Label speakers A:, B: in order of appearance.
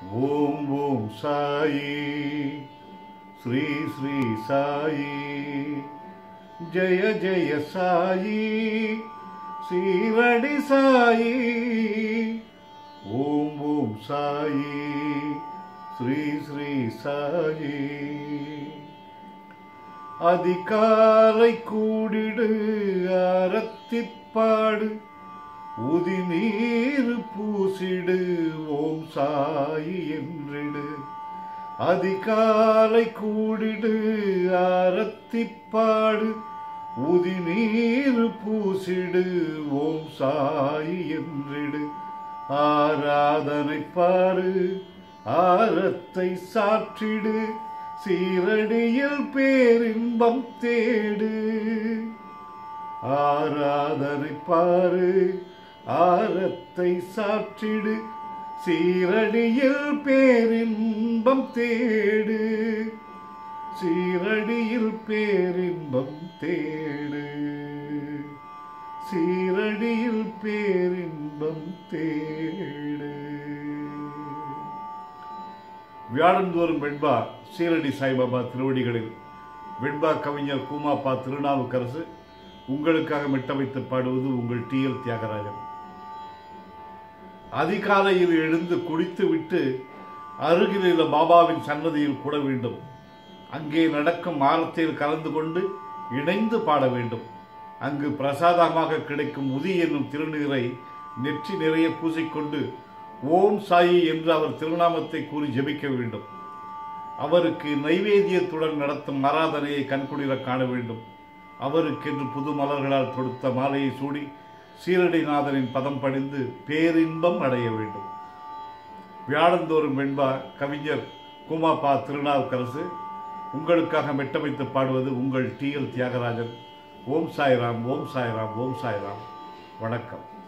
A: ஓம் ஓம் சாயி ஸ்ரீ ஸ்ரீ சாயி ஜெய ஜெய சாயி சீரடி சாயி ஓம் ஓம் சாயி ஸ்ரீ ஸ்ரீ சாயி அதிகாலை கூடிடு அறத்திப்பாடு உதி நீர் பூசிடு ஓம் சாயி என்றிடு அதிகாலை கூடிடு அறத்திப்பாடு உதி நீர் பூசிடு ஓம் சாயி என்றிடு ஆராதனை பாரு ஆரத்தை சாற்றிடு சீரடியில் பேரின்பம் தேடு ஆராதனை பாரு ஆரத்தை சாற்றிடு சீரடியில் பேரின்பம் தேடு சீரடியில் பேரின்பம் தேடு சீரடியில் பேரின்பம் தேடு வியாழந்தோறும் வெண்பா சீரடி சாய்பாபா திருவடிகளில் வெண்பா கவிஞர் கூமாப்பா திருநாவுக்கரசு உங்களுக்காக மிட்டமைத்து பாடுவது உங்கள் டி எல் தியாகராஜன் அதிகாலையில் எழுந்து குடித்து விட்டு அருகில் உள்ள பாபாவின் சன்னதியில் கூட வேண்டும் அங்கே நடக்கும் ஆரத்தையில் கலந்து கொண்டு இணைந்து பாட வேண்டும் அங்கு பிரசாதமாக கிடைக்கும் உதி என்னும் திருநீரை நெற்றி நிறைய பூசிக்கொண்டு ஓம் சாயி என்று அவர் திருநாமத்தை கூறி ஜெபிக்க வேண்டும் அவருக்கு நைவேத்தியத்துடன் நடத்தும் ஆராதனையை கண்குளிர காண வேண்டும் அவருக்கென்று புது மலர்களால் தொடுத்த மாலையை சூடி சீரடிநாதனின் பதம் படிந்து பேரின்பம் அடைய வேண்டும் வியாழந்தோறும் வெண்பா கவிஞர் குமாப்பா திருநாவுக்கரசு உங்களுக்காக மெட்டமைத்து பாடுவது உங்கள் டி எல் தியாகராஜன் ஓம் சாய்ராம் ஓம் சாய்ராம் ஓம் சாய்ராம் வணக்கம்